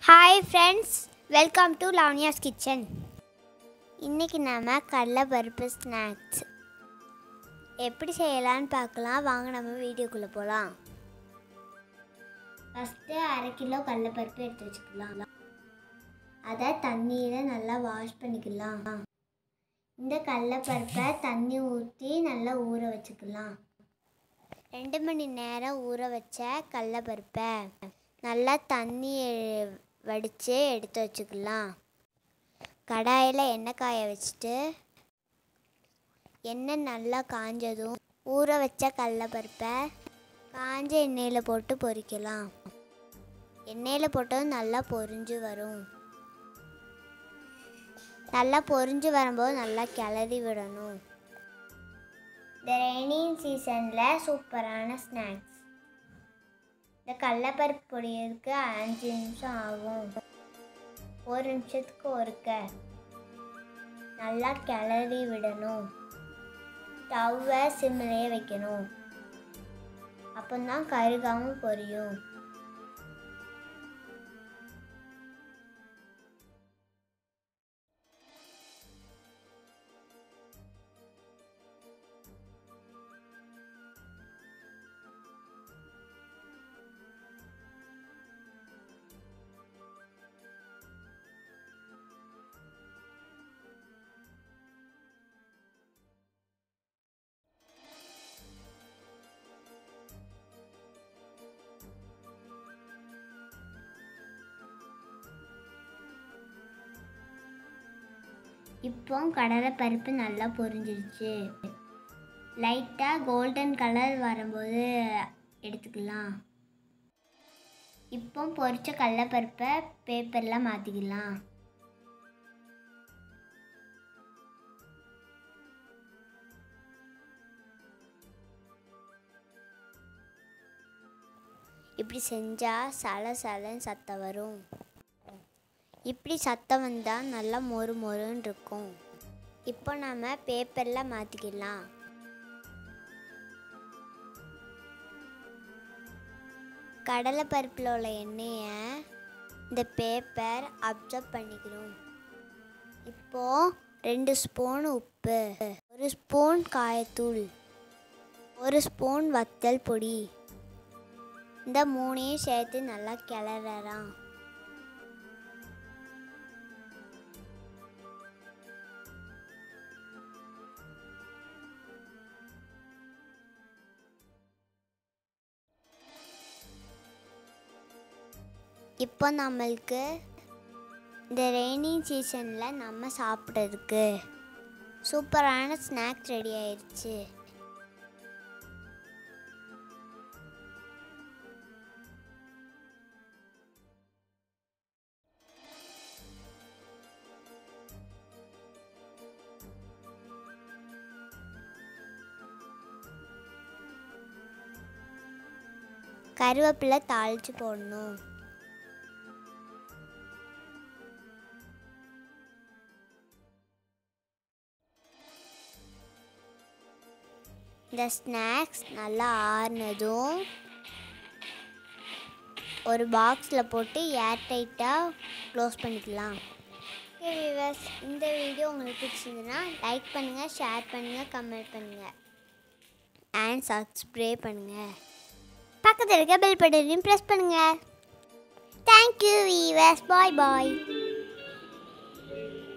hi friends welcome to Lavanya's kitchen இன்றைக்கி நாம் கடலைப்பருப்பு ஸ்நாக்ஸ் எப்படி செய்யலான்னு பார்க்கலாம் வாங்க நம்ம வீடியோக்குள்ளே போகலாம் ஃபஸ்ட்டு அரை கிலோ கடலைப்பருப்பு எடுத்து வச்சுக்கலாம் அதை தண்ணியில் நல்லா வாஷ் பண்ணிக்கலாம் இந்த கடலைப்பருப்பை தண்ணி ஊற்றி நல்லா ஊற வச்சுக்கலாம் ரெண்டு மணி நேரம் ஊற வச்ச கடலைப்பருப்பை நல்லா தண்ணி வடித்து எடுத்து வச்சுக்கலாம் கடாயில் எண்ணெய் காய வச்சுட்டு எண்ணெய் நல்லா காஞ்சதும் ஊற வச்ச கடலைப்பருப்பை காஞ்ச எண்ணெயில் போட்டு பொரிக்கலாம் எண்ணெயில் போட்டதும் நல்லா பொரிஞ்சு வரும் நல்லா பொரிஞ்சு வரும்போது நல்லா கிளறி விடணும் இந்த ரெய்னிங் சீசனில் சூப்பரான ஸ்நாக்ஸ் இந்த கடலைப்பருப்பு பொடியதுக்கு அஞ்சு நிமிஷம் ஆகும் ஒரு நிமிஷத்துக்கு ஒருக்க நல்லா கிளறி விடணும் ஸ்டவ்வை சிம்மிலேயே வைக்கணும் அப்போதான் கருகாமல் பொரியும் இப்போ கடலைப்பருப்பு நல்லா பொரிஞ்சிருச்சு லைட்டாக கோல்டன் கலர் வரும்போது எடுத்துக்கலாம் இப்போ பொரிச்ச கடலைப்பருப்பை பேப்பரில் மாற்றிக்கலாம் இப்படி செஞ்சால் சல சலன்னு சத்தம் வரும் இப்படி சத்தம் வந்தால் நல்லா மொறு மொறுன்னு இருக்கும் இப்போ நம்ம பேப்பரில் மாற்றிக்கலாம் கடலைப்பருப்பில் உள்ள எண்ணெயை இந்த பேப்பர் அப்சர்வ் பண்ணிக்கணும் இப்போது ரெண்டு ஸ்பூன் உப்பு ஒரு ஸ்பூன் காயத்தூள் ஒரு ஸ்பூன் வத்தல் பொடி இந்த மூணையும் சேர்த்து நல்லா கிளறலாம் இப்போ நம்மளுக்கு இந்த ரெய்னிங் சீசனில் நம்ம சாப்பிட்றதுக்கு சூப்பரான ஸ்நாக்ஸ் ரெடி ஆயிடுச்சு கருவேப்பிலை தாளித்து போடணும் இந்த ஸ்நாக்ஸ் நல்லா ஆறுனதும் ஒரு பாக்ஸில் போட்டு ஏர் டைட்டாக க்ளோஸ் பண்ணிக்கலாம் ஓகே விவர்ஸ் இந்த வீடியோ உங்களுக்கு பிடிச்சிருந்துன்னா லைக் பண்ணுங்கள் ஷேர் பண்ணுங்கள் கமெண்ட் பண்ணுங்கள் அண்ட் சப்ஸ்கிரைப் பண்ணுங்கள் பக்கத்தில் இருக்க பெல் பட்டனையும் ப்ரெஸ் பண்ணுங்கள் தேங்க்யூ வீவர்ஸ் பாய் பாய்